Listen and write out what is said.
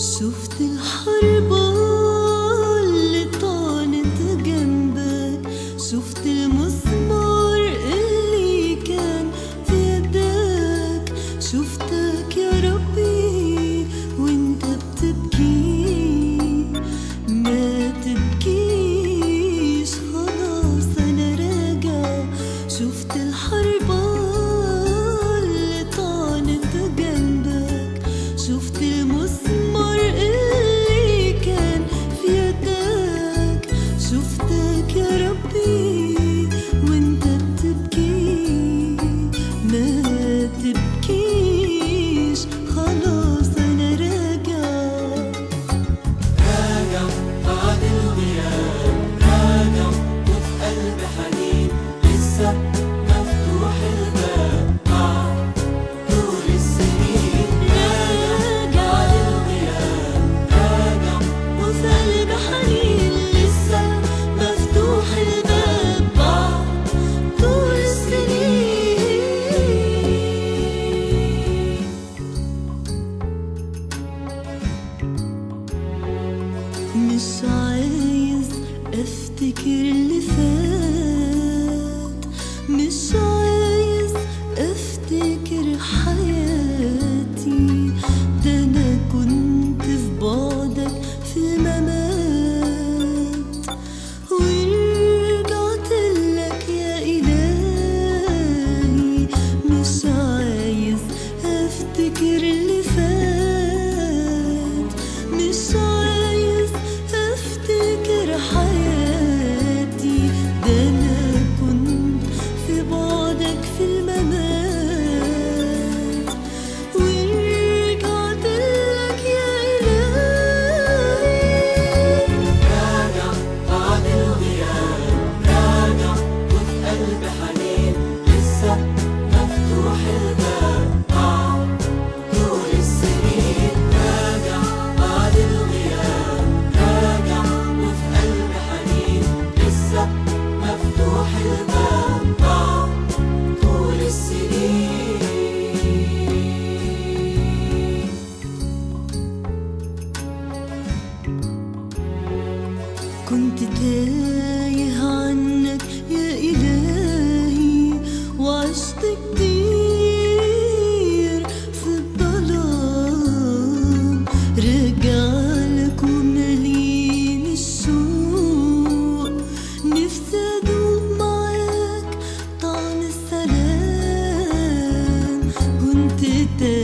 شفت الحربة اللي طعنت جنبك شفت المسمار اللي كان في يدك شفتك يا ربي وانت بتبكي ما تبكيش خلاص انا راجع شفت الحربة اللي طعنت جنبك شفت المسمار اللي كان في يدك شفتك يا ربي وانت بتبكي ما تبكيش خلاص انا راجع راجع بعد الغياب راجع وفي قلبي حنين لسه مفتوح الباب مع طول السنين راجع بعد الغياب راجع وفي قلبي حنين لسه مفتوح الباب بعد طول السنين مش عايز افتكر اللي فات مش عايز افتكر حياتي ده انا كنت في بعدك في الممات ورجعت لك يا إلهي مش عايز أفتكر اللي فات مش عايز أفتكر حياتي ده أنا كنت في بعدك في الممات ورجعت لك يا إلهي راجع بعد الغياب راجع وفي قلبي حنين لسه مفتوح الباب مع طول السنين راجع بعد الغياب راجع وفي قلبي حنين لسه مفتوح الباب مع طول السنين كنت تايه عنك يا إلهي وعشت كتير في الظلام رجعلك ومليان الشوق نفسي أدوق معاك طعم السلام كنت تايه